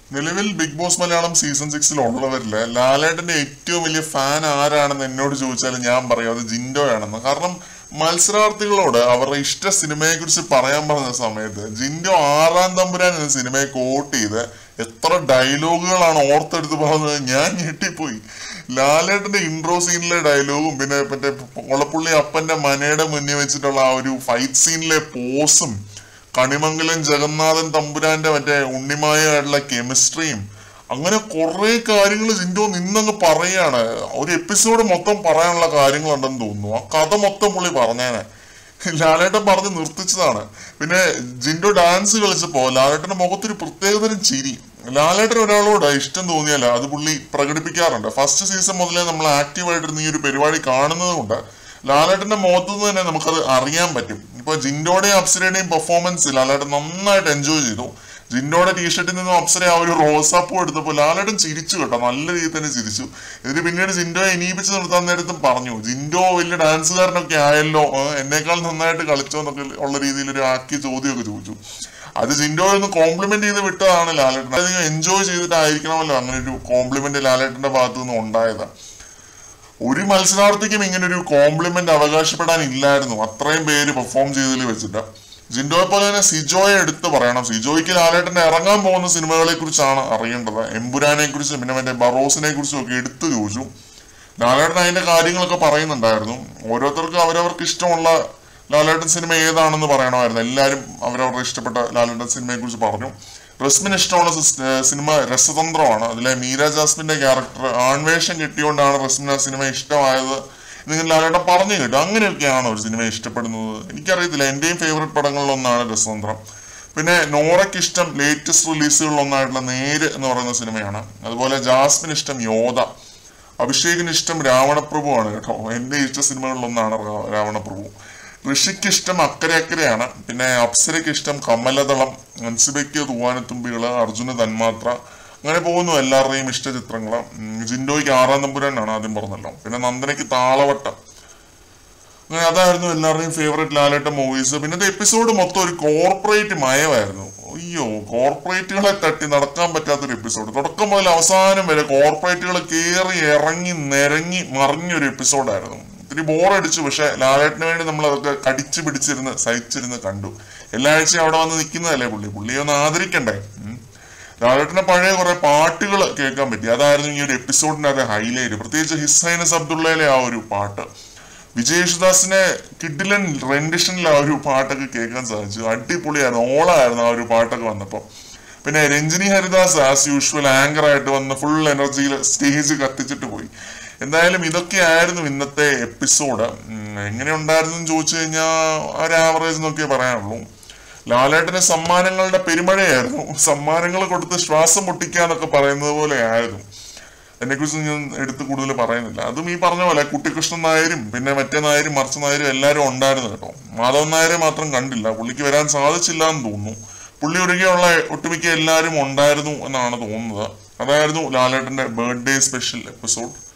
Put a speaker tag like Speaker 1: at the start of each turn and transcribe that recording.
Speaker 1: നിലവിൽ big boss Malayalam season സിക്സിൽ ഉള്ളവരില് ലാലേട്ടന്റെ ഏറ്റവും വലിയ ഫാൻ ആരാണെന്ന് എന്നോട് ചോദിച്ചാൽ ഞാൻ പറയും അത് ജിൻഡോയാണെന്ന് കാരണം മത്സരാർത്ഥികളോട് അവരുടെ ഇഷ്ട സിനിമയെ കുറിച്ച് പറയാൻ പറഞ്ഞ സമയത്ത് ജിൻഡോ ആറാം തമ്പുരാൻ എന്ന സിനിമയെ കോട്ട് ചെയ്ത് എത്ര ഡയലോഗുകളാണ് ഓർത്തെടുത്ത് പറഞ്ഞത് ഞാൻ ഞെട്ടിപ്പോയി ലാലേട്ടന്റെ ഇൻട്രോ സീനിലെ ഡയലോഗും പിന്നെ മറ്റേ കൊളപ്പുള്ളി അപ്പന്റെ മനയുടെ മുന്നിൽ വെച്ചിട്ടുള്ള ആ ഒരു ഫൈറ്റ് സീനിലെ പോസും കണിമംഗലം ജഗന്നാഥൻ തമ്പുരാന്റെ മറ്റേ ഉണ്ണിമായായിട്ടുള്ള കെമിസ്ട്രിയും അങ്ങനെ കുറെ കാര്യങ്ങൾ ജിൻഡോ നിന്നങ്ങ് പറയാണ് ഒരു എപ്പിസോഡ് മൊത്തം പറയാനുള്ള കാര്യങ്ങളുണ്ടെന്ന് തോന്നുന്നു ആ കഥ മൊത്തം പുള്ളി പറഞ്ഞേനെ ലാലേട്ടൻ പറഞ്ഞ് നിർത്തിച്ചതാണ് പിന്നെ ജിൻഡോ ഡാൻസ് കളിച്ചപ്പോ ലാലേട്ടന്റെ മുഖത്തൊരു പ്രത്യേകതരം ചിരി ലാലേട്ടൻ ഒരാളോട് ഇഷ്ടം തോന്നിയാൽ അത് പുള്ളി പ്രകടിപ്പിക്കാറുണ്ട് ഫസ്റ്റ് സീസൺ മുതലേ നമ്മൾ ആക്റ്റീവായിട്ടിരുന്ന ഈ ഒരു പരിപാടി കാണുന്നത് കൊണ്ട് ലാലേട്ടന്റെ മുഖത്തു നിന്ന് തന്നെ നമുക്കത് അറിയാൻ പറ്റും ഇപ്പൊ ജിൻഡോടെയും അപ്സരയുടെയും പെർഫോമൻസ് ലാലേട്ടൻ നന്നായിട്ട് എൻജോയ് ചെയ്തു ജിൻഡോയുടെ ടീഷർട്ടിൽ നിന്നും അപ്സര ആ ഒരു റോസാപ്പൂ എടുത്തപ്പോൾ ലാലേട്ടൻ ചിരിച്ചു കേട്ടോ നല്ല രീതിയിൽ തന്നെ ചിരിച്ചു ഇതിന് പിന്നീട് ജിൻഡോയെ എണീപ്പിച്ച് നിർത്താൻ നേരത്തും പറഞ്ഞു ജിൻഡോ വലിയ ഡാൻസുകാരനൊക്കെ ആയല്ലോ ഏ, എന്നേക്കാൾ നന്നായിട്ട് കളിച്ചോ എന്നൊക്കെ ഉള്ള രീതിയിൽ ഒരു ആക്കി ചോദ്യമൊക്കെ ചോദിച്ചു അത് ജിൻഡോ ഒന്ന് കോംപ്ലിമെന്റ് ചെയ്ത് വിട്ടതാണ് ലാലേട്ടൻ അധികം എൻജോയ് ചെയ്തിട്ടായിരിക്കണമല്ലോ അങ്ങനെ ഒരു കോംപ്ലിമെന്റ് ലാലേട്ടന്റെ ഭാഗത്തു നിന്ന് ഉണ്ടായത് ഒരു മത്സരാർത്ഥിക്കും ഇങ്ങനെ ഒരു കോംപ്ലിമെന്റ് അവകാശപ്പെടാൻ ഇല്ലായിരുന്നു അത്രയും പേര് പെർഫോം ചെയ്തതിൽ വെച്ചിട്ട് ജിൻഡോയെ പോലെ തന്നെ സിജോയെ എടുത്ത് പറയണം സിജോയ്ക്ക് ലാലേട്ടന്റെ ഇറങ്ങാൻ പോകുന്ന സിനിമകളെ കുറിച്ചാണ് അറിയേണ്ടത് എമ്പുരാനെ കുറിച്ചും പിന്നെ മറ്റേ ബറോസിനെ കുറിച്ചും ഒക്കെ എടുത്തു ചോദിച്ചു ലാലേട്ടൻ അതിന്റെ കാര്യങ്ങളൊക്കെ പറയുന്നുണ്ടായിരുന്നു ഓരോരുത്തർക്കും അവരവർക്ക് ഇഷ്ടമുള്ള ലാലേട്ടൻ സിനിമ ഏതാണെന്ന് പറയണമായിരുന്നു എല്ലാവരും അവരവരുടെ ഇഷ്ടപ്പെട്ട ലാലേട്ടൻ സിനിമയെ കുറിച്ച് പറഞ്ഞു റസ്മിന് ഇഷ്ടമുള്ള സിസ്- ഏർ സിനിമ രസതന്ത്രമാണ് അതിലെ മീര ജാസ്മിന്റെ ക്യാരക്ടർ ആൺവേഷം കിട്ടിയോണ്ടാണ് റസ്മിന് ആ സിനിമ ഇഷ്ടമായത് നിങ്ങൾ ലാലേട്ടൻ പറഞ്ഞു കേട്ടു അങ്ങനെയൊക്കെയാണ് ഒരു സിനിമ ഇഷ്ടപ്പെടുന്നത് എനിക്കറിയത്തില്ല എന്റെയും ഫേവറേറ്റ് പടങ്ങളിലൊന്നാണ് രസതന്ത്രം പിന്നെ നോറയ്ക്ക് ഇഷ്ടം ലേറ്റസ്റ്റ് റിലീസുകളിൽ ഒന്നായിട്ടുള്ള നേര് എന്ന് പറയുന്ന സിനിമയാണ് അതുപോലെ ജാസ്മിന് ഇഷ്ടം യോധ അഭിഷേകിന് ഇഷ്ടം രാവണപ്രഭു ആണ് കേട്ടോ എന്റെ ഇഷ്ട സിനിമകളിലൊന്നാണ് രാ- രാവണപ്രഭു ഋഷിക്ക് ഇഷ്ടം അക്കരെ അക്കരെയാണ് പിന്നെ അപ്സരയ്ക്ക് ഇഷ്ടം കമലദളം അൻസിബയ്ക്ക് തൂവാനത്തുമ്പികള് അർജുന തന്മാത്ര അങ്ങനെ പോകുന്നു എല്ലാവരുടെയും ഇഷ്ട ചിത്രങ്ങള് ഉം, ജിൻഡോയ്ക്ക് ആറാം തമ്പുരാനാണ് ആദ്യം പറഞ്ഞല്ലോ പിന്നെ നന്ദനയ്ക്ക് താളവട്ടം അങ്ങനെ അതായിരുന്നു എല്ലാവരുടെയും ഫേവറേറ്റ് ലാലേട്ട മൂവീസ് പിന്നത്തെ എപ്പിസോഡ് മൊത്തം ഒരു കോർപ്പറേറ്റ് മയമായിരുന്നു അയ്യോ കോർപ്പറേറ്റുകളെ തട്ടി നടക്കാൻ പറ്റാത്തൊരു എപ്പിസോഡ് തുടക്കം മുതൽ അവസാനം വരെ കോർപ്പറേറ്റുകൾ കയറി ഇറങ്ങി നിരങ്ങി മറിഞ്ഞൊരു എപ്പിസോഡായിരുന്നു ഇത്തിരി ബോറടിച്ചു പക്ഷെ ലാലേട്ടന് വേണ്ടി നമ്മൾ അതൊക്കെ കടിച്ചു പിടിച്ചിരുന്ന് സഹിച്ചിരുന്ന് കണ്ടു എല്ലാ ആഴ്ചയും അവിടെ വന്ന് നിൽക്കുന്നതല്ലേ പുള്ളി പുള്ളിയെ ഒന്ന് ആദരിക്കണ്ടേ ഉം. ലാലേട്ടന്റെ പഴയ കുറെ പാട്ടുകൾ കേൾക്കാൻ പറ്റി അതായിരുന്നു ഈ ഒരു എപ്പിസോഡിന്റെ അത് ഹൈലൈറ്റ് പ്രത്യേകിച്ച് ഹിസൈനസ് അബ്ദുള്ളയിലെ ആ ഒരു പാട്ട് വിജയ് യേശുദാസിനെ കിഡിലൻ റെൻഡിഷനിൽ ആ ഒരു പാട്ടൊക്കെ കേൾക്കാൻ സാധിച്ചു അടിപൊളിയായിരുന്നു ഓളായിരുന്നു ആ ഒരു പാട്ടൊക്കെ വന്നപ്പോൾ പിന്നെ Ranjini Haridas as usual anchor ആയിട്ട് വന്ന് ഫുൾ എനർജിയിൽ സ്റ്റേജ് കത്തിച്ചിട്ട് പോയി എന്തായാലും ഇതൊക്കെയായിരുന്നു ഇന്നത്തെ എപ്പിസോഡ് എങ്ങനെ ഉണ്ടായിരുന്നു എന്ന് ചോദിച്ചു കഴിഞ്ഞാൽ ഒരു ആവറേജ് നോക്കിയേ പറയാനുള്ളൂ ലാലേട്ടന് സമ്മാനങ്ങളുടെ പെരുമഴയായിരുന്നു സമ്മാനങ്ങൾ കൊടുത്ത് ശ്വാസം മുട്ടിക്കാന്നൊക്കെ പറയുന്നത് പോലെ ആയിരുന്നു അതിനെക്കുറിച്ച് ഞാൻ എടുത്ത് കൂടുതൽ പറയുന്നില്ല അതും ഈ പറഞ്ഞ പോലെ കുട്ടിക്കൃഷ്ണൻ നായരും പിന്നെ മറ്റേ നായരും മറിച്ച നായരും എല്ലാവരും ഉണ്ടായിരുന്നു കേട്ടോ മാധവൻ നായരെ മാത്രം കണ്ടില്ല പുള്ളിക്ക് വരാൻ സാധിച്ചില്ല എന്ന് തോന്നുന്നു പുള്ളി ഒഴികെയുള്ള ഒട്ടുമിക്ക എല്ലാവരും ഉണ്ടായിരുന്നു എന്നാണ് തോന്നുന്നത് അതായിരുന്നു ലാലേട്ടന്റെ ബർത്ത്ഡേ സ്പെഷ്യൽ എപ്പിസോഡ്